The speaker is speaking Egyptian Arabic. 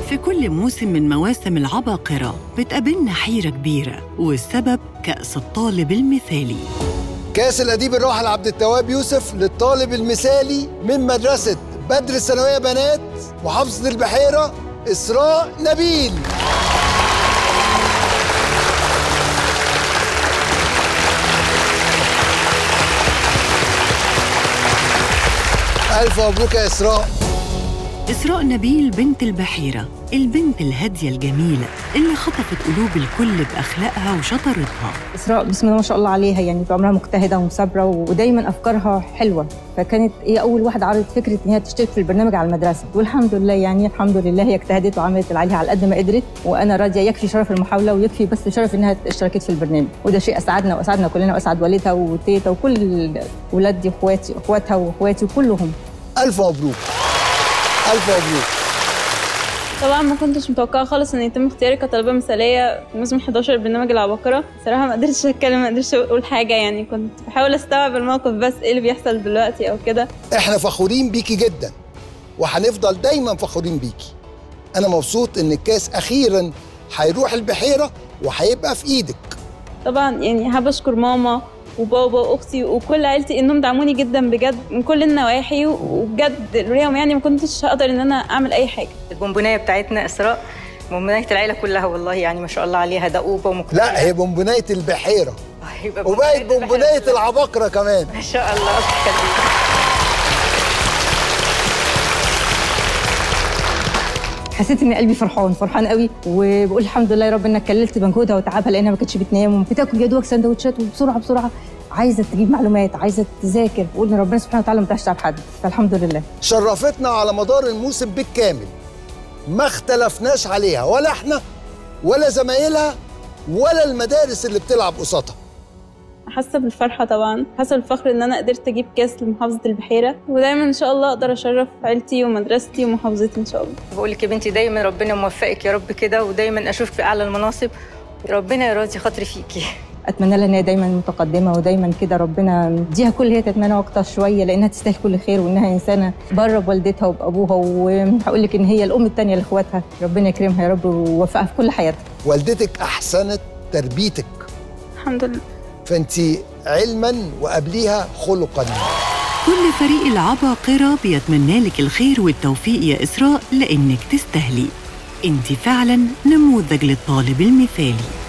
في كل موسم من مواسم العباقرة بتقابلنا حيرة كبيرة والسبب كأس الطالب المثالي كاس الأديب الراحل عبد التواب يوسف للطالب المثالي من مدرسة بدر الثانوية بنات محافظة البحيرة إسراء نبيل ألف مبروك يا إسراء إسراء نبيل بنت البحيرة البنت الهادية الجميلة اللي خطفت قلوب الكل بأخلاقها وشطارتها اسراء بسم الله ما شاء الله عليها يعني طول عمرها مجتهده ومثابره ودايما افكارها حلوه فكانت هي اول واحده عرضت فكره ان هي تشترك في البرنامج على المدرسه والحمد لله يعني الحمد لله هي اجتهدت وعملت اللي عليها على قد ما قدرت وانا راضيه يكفي شرف المحاوله ويكفي بس شرف انها اشتركت في البرنامج وده شيء اسعدنا واسعدنا كلنا واسعد والدها وتيتا وكل ولادي واخواتي اخواتها واخواتي كلهم ألف مبروك ألف مبروك طبعا ما كنتش متوقعه خالص ان يتم اختياري كطالبه مثاليه في موسم 11 برنامج العباقره صراحه ما قدرتش اتكلم ما قدرتش اقول حاجه يعني كنت بحاول استوعب الموقف بس ايه اللي بيحصل دلوقتي او كده احنا فخورين بيكي جدا وهنفضل دايما فخورين بيكي انا مبسوط ان الكاس اخيرا هيروح البحيره وهيبقى في ايدك طبعا يعني حابه اشكر ماما وبابا واختي وكل عيلتي انهم دعموني جدا بجد من كل النواحي وبجد لولاهم يعني ما كنتش هقدر ان انا اعمل اي حاجه البونبونيه بتاعتنا اسراء بونبونيه العيله كلها والله يعني ما شاء الله عليها دؤوبه ومجتهده لا هي بونبونايه البحيره هيبقى وبقت بونبونية بونبونايه العباقره كمان ما شاء الله ربنا يخليك. حسيت ان قلبي فرحان فرحان قوي وبقول الحمد لله يا رب انك كللت مجهودها وتعبها لانها ما كانتش بتنام وبتاكل يا دوبك سندوتشات وبسرعه بسرعه عايزه تجيب معلومات عايزه تذاكر بقول ان ربنا سبحانه وتعالى ما بيضيعش تعب حد فالحمد لله شرفتنا على مدار الموسم بالكامل ما اختلفناش عليها ولا احنا ولا زمايلها ولا المدارس اللي بتلعب قصادها حاسه بالفرحه طبعا حاسه بالفخر ان انا قدرت اجيب كاس لمحافظه البحيره ودايما ان شاء الله اقدر اشرف عيلتي ومدرستي ومحافظتي ان شاء الله بقول لك يا بنتي دايما ربنا موفقك يا رب كده ودايما اشوفك في اعلى المناصب ربنا يراضي خاطري فيكي اتمنى لها ان هي دايما متقدمه ودايما كده ربنا يديها كل اللي هي تتمنى واكتر شويه لانها تستاهل كل خير وانها انسانه بره بوالدتها وبابوها وهقول لك ان هي الام الثانيه لاخواتها ربنا يكرمها يا رب ويوفقها في كل حياتها والدتك احسنت تربيتك الحمد لله فانت علما وقبليها خلقا كل فريق العباقرة بيتمنى لك الخير والتوفيق يا إسراء لأنك تستاهلي انت فعلا نموذج للطالب المثالي